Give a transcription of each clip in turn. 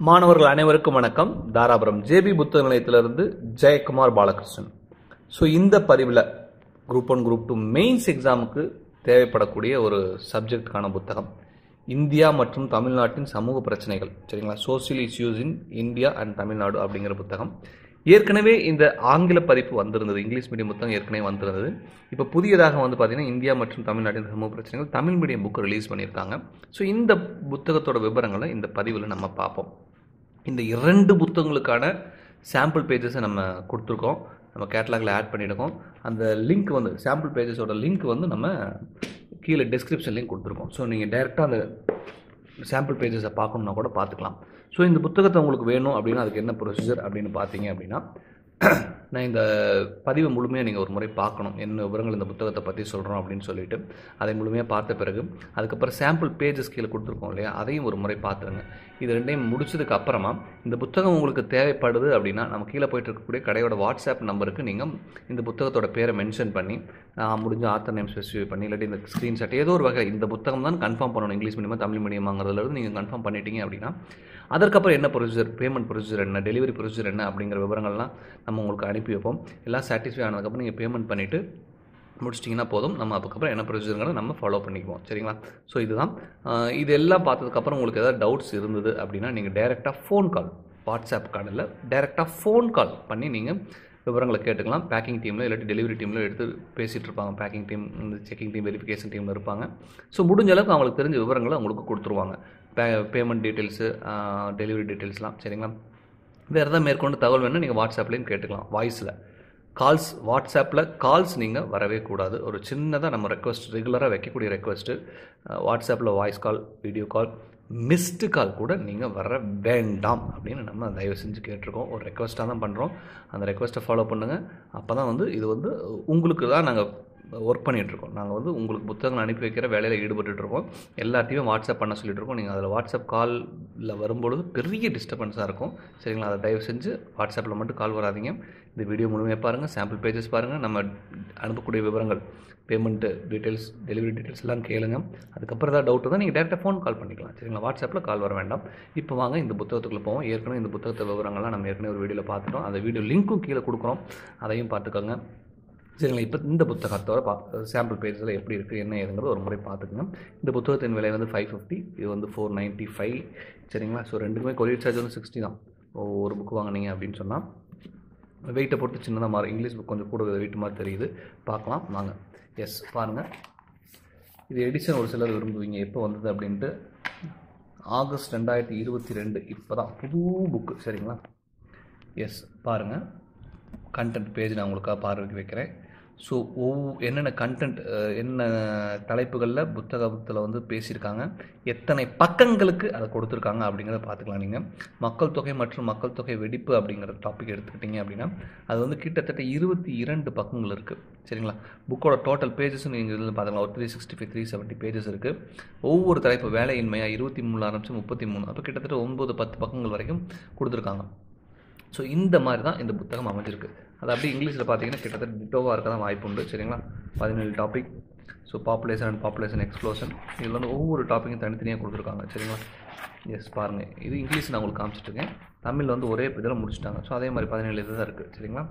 மாணவர்கள் அனைவருக்கும் வணக்கம் தாராபுரம் ஜேபி புத்தக நிலையத்திலிருந்து ஜெயக்குமார் பாலகிருஷ்ணன் ஸோ இந்த பதிவில் group one group two mains எக்ஸாமுக்கு தேவைப்படக்கூடிய ஒரு சப்ஜெக்டுக்கான புத்தகம் இந்தியா மற்றும் தமிழ்நாட்டின் சமூக பிரச்சனைகள் சரிங்களா social issues in India and Tamil Nadu அப்படிங்கிற புத்தகம் ஏற்கனவே இந்த ஆங்கில பதிப்பு வந்திருந்தது இங்கிலீஷ் மீடியம் புத்தகம் ஏற்கனவே வந்திருந்தது இப்போ புதியதாக வந்து பார்த்தீங்கன்னா இந்தியா மற்றும் தமிழ்நாட்டின் சமூக பிரச்சனைகள் தமிழ் மீடியம் புக்கு ரிலீஸ் பண்ணியிருக்காங்க ஸோ இந்த புத்தகத்தோட விவரங்களை இந்த பதிவில் நம்ம பார்ப்போம் இந்த இரண்டு புத்தகங்களுக்கான சாம்பிள் பேஜஸை நம்ம கொடுத்துருக்கோம் நம்ம கேட்டலாகில் ஆட் பண்ணியிருக்கோம் அந்த லிங்க் வந்து சாம்பிள் பேஜஸோட லிங்க் வந்து நம்ம கீழே டிஸ்கிரிப்ஷன்லேயும் கொடுத்துருக்கோம் ஸோ நீங்கள் டைரெக்டாக அந்த சாம்பிள் பேஜஸை பார்க்கணுன்னா கூட பார்த்துக்கலாம் ஸோ இந்த புத்தகத்தை உங்களுக்கு வேணும் அப்படின்னா அதுக்கு என்ன ப்ரொசீஜர் அப்படின்னு பார்த்தீங்க அப்படின்னா நான் இந்த பதிவை முழுமையாக நீங்கள் ஒரு முறை பார்க்கணும் என்ன விவரங்கள் இந்த புத்தகத்தை பற்றி சொல்கிறோம் அப்படின்னு சொல்லிட்டு அதை முழுமையாக பார்த்த பிறகு அதுக்கப்புறம் சாம்பிள் பேஜஸ் கீழே கொடுத்துருக்கோம் இல்லையா அதையும் ஒரு முறை பார்த்துருங்க இது ரெண்டையும் முடிச்சதுக்கு அப்புறமா இந்த புத்தகம் உங்களுக்கு தேவைப்படுது அப்படின்னா நம்ம கீழே போயிட்டு இருக்கக்கூடிய கடையோட வாட்ஸ்அப் நம்பருக்கு நீங்கள் இந்த புத்தகத்தோட பேரை மென்ஷன் பண்ணி நான் முடிஞ்ச ஆத்தர் நேம் ஸ்பெசிஃபை பண்ணி இல்லாட்டி இந்த ஸ்க்ரீன்ஷாட் ஏதோ ஒரு வகை இந்த புத்தகம் தான் கன்ஃபார்ம் பண்ணணும் இங்கிலீஷ் மீடியமாக தமிழ் மீடியமாங்கிறதுலேருந்து நீங்கள் கன்ஃபார்ம் பண்ணிட்டீங்க அப்படின்னா அதற்கப்புறம் என்ன ப்ரொசீஜர் பேமெண்ட் ப்ரொசீஜர் என்ன டெலிவரி ப்ரொசீஜர் என்ன அப்படிங்கிற விவரங்கள்லாம் நம்ம உங்களுக்கு அனுப்பி வைப்போம் எல்லாம் சாட்டிஸ்ஃபை ஆனதுக்கப்புறம் நீங்கள் பேமெண்ட் பண்ணிவிட்டு முடிச்சிட்டிங்கன்னா போதும் நம்ம அதுக்கப்புறம் என்ன ப்ரொசீஜருங்கிறத நம்ம ஃபாலோ பண்ணிக்குவோம் சரிங்களா ஸோ இதுதான் ஆஹ் இது எல்லாம் பார்த்ததுக்கப்புறம் உங்களுக்கு ஏதாவது டவுட்ஸ் இருந்தது அப்படின்னா நீங்கள் டைரெக்டாக ஃபோன் கால் வாட்ஸ்அப் கார்டில் டைரெக்டாக ஃபோன் கால் பண்ணி நீங்கள் விவரங்களை கேட்டுக்கலாம் பேக்கிங் டீமில் இல்லாட்டி டெலிவரி டீமில் எடுத்து பேசிகிட்டு இருப்பாங்க பேக்கிங் டீம் இந்த செக்கிங் டீம் வெரிஃபிகேஷன் டீமில் இருப்பாங்க ஸோ முடிஞ்ச அளவுக்கு அவங்களுக்கு தெரிஞ்ச விவரங்களை உங்களுக்கு கொடுத்துருவாங்க பே பேமெண்ட் டீட்டெயில்ஸு டெலிவரி டீட்டெயில்ஸ்லாம் சரிங்களா வேறு எதாவது மேற்கொண்டு தகவல் வேணும்னா நீங்கள் வாட்ஸ்அப்லேயும் கேட்டுக்கலாம் வாய்ஸில் கால்ஸ் வாட்ஸ்அப்பில் கால்ஸ் நீங்கள் வரவே கூடாது ஒரு சின்னதாக நம்ம ரெக்வஸ்ட் ரெகுலராக வைக்கக்கூடிய ரெக்வஸ்ட்டு வாட்ஸ்அப்பில் voice call video call missed call கூட நீங்கள் வர வேண்டாம் அப்படின்னு நம்ம தயவு செஞ்சு கேட்டிருக்கோம் ஒரு ரெக்வஸ்ட்டாக தான் பண்ணுறோம் அந்த ரெக்வஸ்ட்டை ஃபாலோ பண்ணுங்கள் அப்போ தான் வந்து இது வந்து உங்களுக்கு தான் நாங்கள் ஒர்க் பண்ணிகிட்ருக்கோம் நாங்கள் வந்து உங்களுக்கு புத்தகங்கள் அனுப்பி வைக்கிற வேலையில் ஈடுபட்டுருக்கோம் எல்லாத்தையும் வாட்ஸ்அப் பண்ண சொல்லிட்டு இருக்கோம் நீங்கள் அதில் வாட்ஸ்அப் காலில் வரும்பொழுது பெரிய டிஸ்டர்பன்ஸாக இருக்கும் சரிங்களா அதை தயவு செஞ்சு வாட்ஸ்அப்பில் மட்டும் கால் வராதீங்க இந்த வீடியோ முழுமையாக பாருங்கள் சாம்பிள் பேஜஸ் பாருங்கள் நம்ம அனுப்பக்கூடிய விவரங்கள் பேமெண்ட்டு டீட்டெயில்ஸ் டெலிவரி டீட்டெயில்ஸ் எல்லாம் கேளுங்க அதுக்கப்புறம் ஏதாவது டவுட் தான் நீங்கள் டேரெக்டாக ஃபோன் கால் பண்ணிக்கலாம் சரிங்களா வாட்ஸ்அப்பில் கால் வர வேண்டாம் இப்போ வாங்க இந்த புத்தகத்துக்குள்ளே போவோம் ஏற்கனவே இந்த புத்தகத்தை விவரங்கள்லாம் நம்ம ஏற்கனவே ஒரு வீடியோவில் பார்த்துட்டோம் அந்த வீடியோ லிங்க்கும் கீழே கொடுக்குறோம் அதையும் பார்த்துக்கோங்க சரிங்களா இப்போ இந்த புத்தகத்தோட பா சாம்பிள் பேஜில் எப்படி இருக்குது என்ன ஏதுங்கிறது ஒரு முறை பார்த்துக்கோங்க இந்த புத்தகத்தின் விலை வந்து ஃபைவ் ஃபிஃப்டி இது வந்து ஃபோர் நைன்ட்டி ஃபைவ் சரிங்களா ஸோ ரெண்டுக்குமே கொரியர் சார்ஜ் வந்து சிக்ஸ்டி தான் ஒரு புக் வாங்கினீங்க அப்படின்னு சொன்னால் வெயிட்டை பொறுத்து சின்னதாக மாறும் இங்கிலீஷ் புக் கொஞ்சம் கூட வெயிட் மாதிரி தெரியுது பார்க்கலாம் வாங்க எஸ் பாருங்கள் இது எடிஷன் ஒரு சிலர் விரும்புவீங்க எப்போ வந்தது அப்படின்ட்டு ஆகஸ்ட் ரெண்டாயிரத்தி இருபத்தி ரெண்டு இப்போ தான் புது புக்கு சரிங்களா எஸ் பாருங்கள் கண்டென்ட் பேஜ் நான் உங்களுக்காக பார்வைக்கு வைக்கிறேன் ஸோ ஒவ் என்னென்ன கண்டென்ட் என்ன தலைப்புகளில் புத்தகத்தில் வந்து பேசியிருக்காங்க எத்தனை பக்கங்களுக்கு அதை கொடுத்துருக்காங்க அப்படிங்கிறத பார்த்துக்கலாம் நீங்கள் மக்கள் தொகை மற்றும் மக்கள் தொகை வெடிப்பு அப்படிங்கிற டாபிக் எடுத்துக்கிட்டிங்க அப்படின்னா அது வந்து கிட்டத்தட்ட இருபத்தி இரண்டு பக்கங்கள் இருக்குது சரிங்களா புக்கோட டோட்டல் பேஜஸும் நீங்கள் இதில் பார்த்துக்கலாம் ஒரு three sixty five three seventy pages இருக்குது ஒவ்வொரு தலைப்பு வேலையின்மையாக இருபத்தி மூணு ஆரம்பிச்சு முப்பத்தி மூணு அப்போ கிட்டத்தட்ட ஒன்பது பத்து பக்கங்கள் வரைக்கும் கொடுத்துருக்காங்க ஸோ இந்த மாதிரி தான் இந்த புத்தகம் அமைஞ்சிருக்கு அது அப்படி இங்கிலீஷில் பார்த்தீங்கன்னா கிட்டத்தட்ட டிட்டோவாக இருக்க தான் வாய்ப்பு உண்டு சரிங்களா பதினேழு topic so population and population explosion இதில் வந்து ஒவ்வொரு டாப்பிக்கும் தனித்தனியாக கொடுத்துருக்காங்க சரிங்களா எஸ் பாருங்கள் இது இங்கிலீஷ் நான் உங்களுக்கு காமிச்சிட்ருக்கேன் தமிழில் வந்து ஒரே இதில் முடிச்சுட்டாங்க ஸோ அதே மாதிரி பதினேழு இது தான் இருக்குது சரிங்களா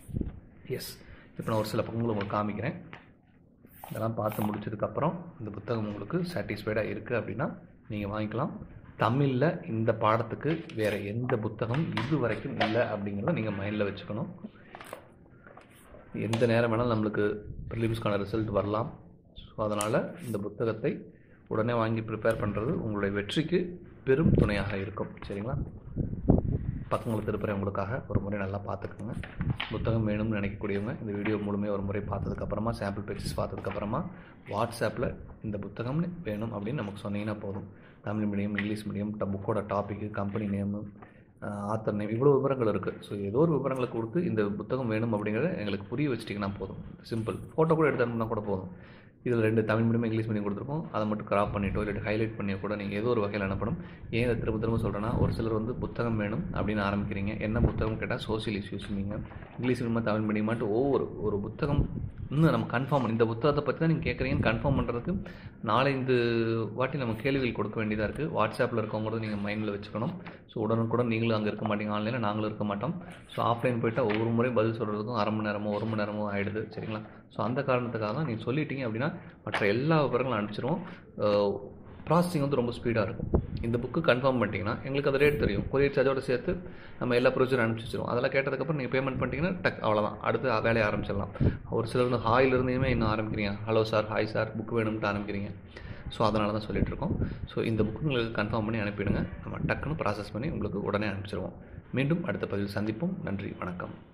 எஸ் இப்போ நான் ஒரு சில பக்கங்கள் உங்களுக்கு காமிக்கிறேன் இதெல்லாம் பார்த்து முடிச்சதுக்கப்புறம் இந்த புத்தகம் உங்களுக்கு சாட்டிஸ்ஃபைடாக இருக்குது அப்படின்னா நீங்கள் வாங்கிக்கலாம் தமிழில் இந்த பாடத்துக்கு வேறு எந்த புத்தகம் இது வரைக்கும் இல்லை அப்படிங்கிறத நீங்கள் மைண்டில் வச்சுக்கணும் எந்த நேரம் வேணாலும் நம்மளுக்கு ப்ரிலிம்ஸ்க்கான ரிசல்ட் வரலாம் ஸோ அதனால் இந்த புத்தகத்தை உடனே வாங்கி ப்ரிப்பேர் பண்ணுறது உங்களுடைய வெற்றிக்கு பெரும் துணையாக இருக்கும் சரிங்களா பக்கங்களை திருப்புறேன் உங்களுக்காக ஒரு முறை நல்லா பார்த்துக்கோங்க புத்தகம் வேணும்னு நினைக்கக்கூடியவங்க இந்த வீடியோ முழுமையாக ஒரு முறை பார்த்ததுக்கப்புறமா சாம்பிள் பேஜஸ் பார்த்ததுக்கப்புறமா வாட்ஸ்அப்பில் இந்த புத்தகம் வேணும் அப்படின்னு நமக்கு சொன்னீங்கன்னா போதும் தமிழ் மீடியம் இங்கிலீஷ் மீடியம் புக்கோட topic company name author name இவ்வளோ விவரங்கள் இருக்குது ஸோ ஏதோ ஒரு விவரங்களை கொடுத்து இந்த புத்தகம் வேணும் அப்படிங்கிறத எங்களுக்கு புரிய வச்சிட்டிங்கன்னா போதும் சிம்பிள் ஃபோட்டோ கூட எடுத்து அனுப்புனா கூட போதும் இதில் ரெண்டு தமிழ் மீடியம் இங்கிலீஷ் மீடியம் கொடுத்துருக்கோம் அதை மட்டும் கிராப் பண்ணிட்டோ இல்லாட்டி ஹைலைட் பண்ணியோ கூட நீங்கள் ஏதோ ஒரு வகையில் அனுப்பணும் ஏன் இதை திரும்ப திரும்ப சொல்கிறேன்னா ஒரு சிலர் வந்து புத்தகம் வேணும் அப்படின்னு ஆரம்பிக்கிறீங்க என்ன புத்தகம் கேட்டால் சோசியல் இஷ்யூஸ் நீங்கள் இங்கிலீஷ் மீடியமாக தமிழ் மீடியமாட்டு ஒவ்வொரு ஒரு புத்தகம் இன்னும் நம்ம கன்ஃபார்ம் பண்ணி இந்த புத்தகத்தை பற்றி தான் நீங்கள் கேட்குறீங்கன்னு கன்ஃபார்ம் பண்ணுறதுக்கு நாலஞ்சு வாட்டி நம்ம கேள்விகள் கொடுக்க வேண்டியதாக இருக்குது வாட்ஸ்அப்பில் இருக்கவங்க கூட நீங்கள் மைண்டில் வச்சுக்கணும் ஸோ உடனுக்குடன் நீங்களும் அங்கே இருக்க மாட்டீங்க ஆன்லைனில் நாங்களும் இருக்க மாட்டோம் ஸோ ஆஃப்லைன் போயிட்டால் ஒவ்வொரு முறையும் பதில் சொல்கிறதுக்கும் அரை மணி நேரமோ ஒரு மணி நேரமோ ஆகிடுது சரிங்களா ஸோ அந்த காரணத்துக்காக தான் நீங்கள் சொல்லிட்டீங்க அப்படின்னா மற்ற எல்லா விவரங்களும் அனுப்பிச்சிருவோம் ப்ராசஸிங் வந்து ரொம்ப ஸ்பீடாக இருக்கும் இந்த புக்கு கன்ஃபார்ம் பண்ணிட்டீங்கன்னா எங்களுக்கு அது ரேட் தெரியும் கொரியர் சார்ஜோட சேர்த்து நம்ம எல்லா ப்ரொசீஜர் அனுப்பிச்சி வச்சிருவோம் அதெல்லாம் கேட்டதுக்கப்புறம் நீங்கள் பேமெண்ட் பண்ணிட்டீங்கன்னா டக் அவ்வளோதான் அடுத்து வேலையை ஆரம்பிச்சிடலாம் ஒரு சிலர் வந்து ஹாயில் இருந்துமே இன்னும் ஆரம்பிக்கிறீங்க hello sir hi sir book வேணும்ட்டு ஆரம்பிக்கிறீங்க ஸோ அதனால தான் சொல்லிட்டு இருக்கோம் ஸோ இந்த புக்கு உங்களுக்கு கன்ஃபார்ம் பண்ணி அனுப்பிடுங்க நம்ம டக்குன்னு ப்ராசஸ் பண்ணி உங்களுக்கு உடனே அனுப்பிச்சிருவோம் மீண்டும் அடுத்த பதிவில் சந்திப்போம் நன்றி வணக்கம்